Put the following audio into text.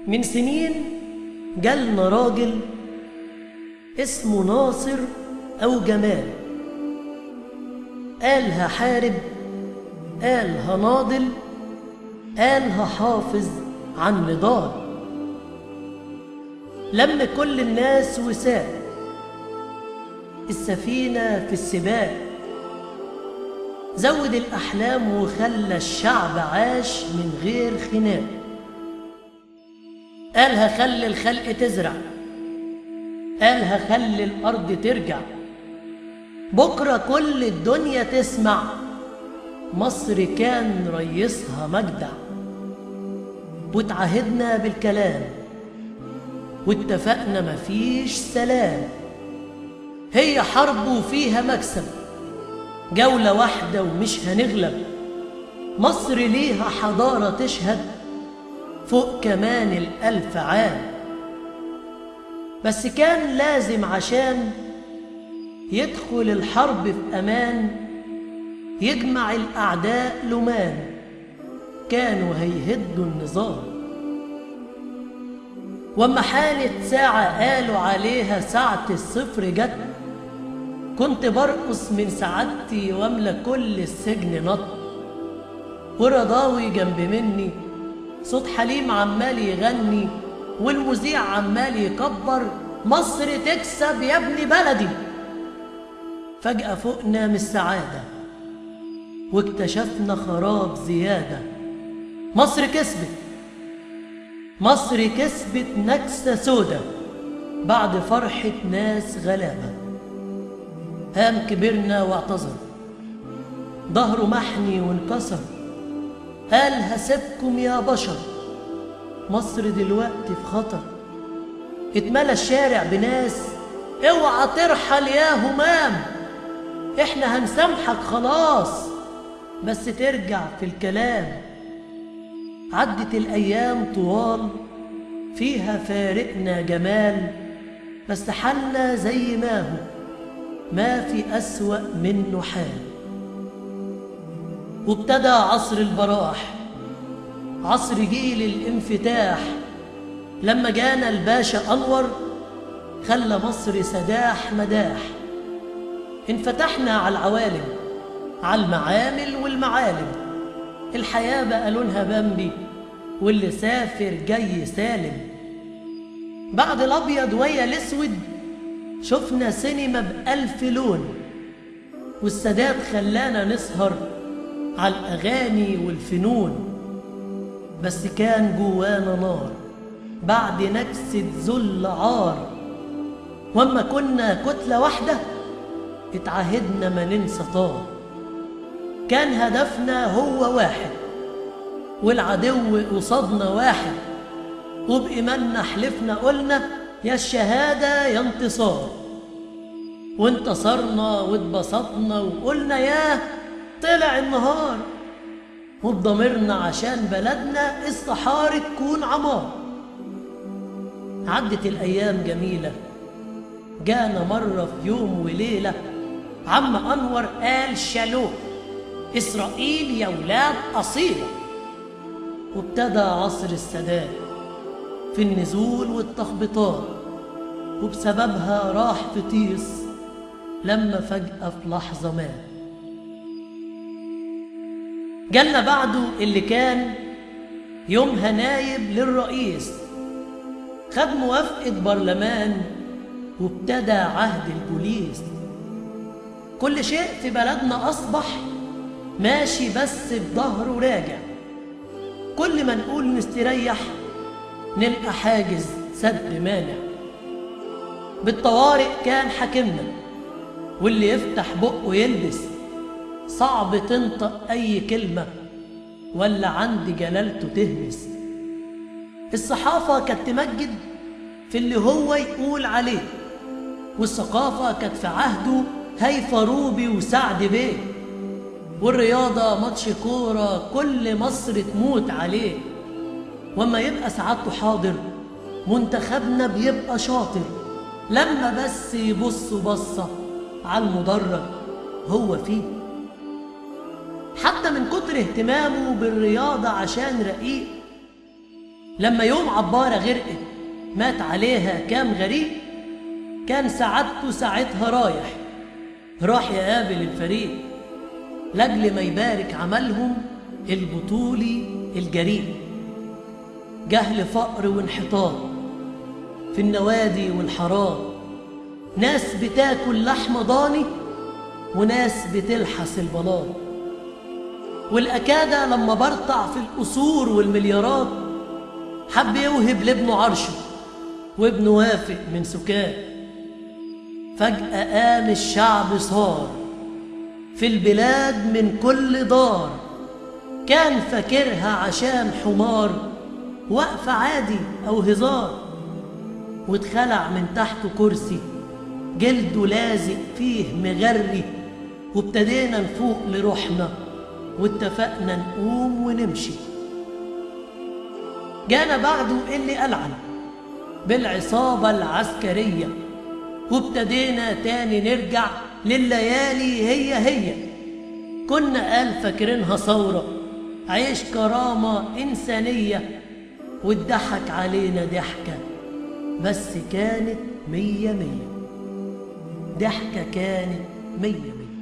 من سنين جالنا راجل اسمه ناصر أو جمال قال هحارب قال هناضل قال هحافظ عن نضال لم كل الناس وساق السفينة في السباق زود الأحلام وخلى الشعب عاش من غير خناق قال هخلي الخلق تزرع قال هخلي الأرض ترجع بكرة كل الدنيا تسمع مصر كان ريسها مجدع واتعهدنا بالكلام واتفقنا مفيش سلام هي حرب وفيها مكسب جولة واحدة ومش هنغلب مصر ليها حضارة تشهد فوق كمان الألف عام بس كان لازم عشان يدخل الحرب في أمان يجمع الأعداء لمان كانوا هيهدوا النظام وما حانت ساعة قالوا عليها ساعة الصفر جت كنت برقص من سعادتي واملى كل السجن نط ورضاوي جنب مني صوت حليم عمال يغني والمذيع عمال يكبر مصر تكسب يا ابن بلدي فجأة فوقنا من السعادة واكتشفنا خراب زيادة مصر كسبت مصر كسبت نكسة سودة بعد فرحة ناس غلابة هام كبرنا واعتذر ظهره محني وانكسر قال هسيبكم يا بشر مصر دلوقتي في خطر اتملى الشارع بناس اوعى ترحل يا همام احنا هنسامحك خلاص بس ترجع في الكلام عدت الايام طوال فيها فارقنا جمال بس حالنا زي ما هو ما في اسوا منه حال وابتدى عصر البراح عصر جيل الانفتاح لما جانا الباشا انور خلى مصر سداح مداح انفتحنا على العوالم على المعامل والمعالم الحياة بقى لونها بامبي واللي سافر جاي سالم بعد الأبيض ويا الأسود شفنا سينما بألف لون والسادات خلانا نسهر على الأغاني والفنون بس كان جوانا نار بعد نكسة ذل عار واما كنا كتلة واحدة اتعهدنا ما ننسى طار كان هدفنا هو واحد والعدو قصادنا واحد وبإيماننا حلفنا قلنا يا الشهادة يا انتصار وانتصرنا واتبسطنا وقلنا ياه طلع النهار وبضميرنا عشان بلدنا الصحاري تكون عمار عدت الأيام جميلة جانا مرة في يوم وليلة عم أنور قال شالوه إسرائيل يا ولاد أصيلة وابتدى عصر السادات في النزول والتخبيطات وبسببها راح في طيس لما فجأة في لحظة مات جالنا بعده اللي كان يومها نايب للرئيس خد موافقة برلمان وابتدى عهد البوليس كل شيء في بلدنا أصبح ماشي بس بظهره راجع كل ما نقول نستريح نلقى حاجز سد مانع بالطوارئ كان حاكمنا واللي يفتح بقه يلبس صعب تنطق أي كلمة ولا عند جلالته تهمس الصحافة كانت تمجد في اللي هو يقول عليه والثقافة كانت في عهده هيفا روبي وسعد بيه والرياضة ماتش كورة كل مصر تموت عليه وما يبقى سعادته حاضر منتخبنا بيبقى شاطر لما بس يبص بصة على المدرج هو فيه حتى من كتر اهتمامه بالرياضة عشان رقيق لما يوم عبارة غرقت مات عليها كام غريب كان سعادته ساعتها رايح راح يقابل الفريق لاجل ما يبارك عملهم البطولي الجريء جهل فقر وانحطاط في النوادي والحارات ناس بتاكل لحم ضاني وناس بتلحس البلاط والأكادة لما برطع في القصور والمليارات حب يوهب لابنه عرشه وابنه وافق من سكات فجأة قام الشعب صار في البلاد من كل دار كان فاكرها عشان حمار وقف عادي أو هزار واتخلع من تحته كرسي جلده لازق فيه مغري وابتدينا نفوق لروحنا واتفقنا نقوم ونمشي جانا بعده اللي ألعن بالعصابة العسكرية وابتدينا تاني نرجع لليالي هي هي كنا قال فاكرينها ثورة عيش كرامة إنسانية واتضحك علينا ضحكة بس كانت مية مية ضحكة كانت مية مية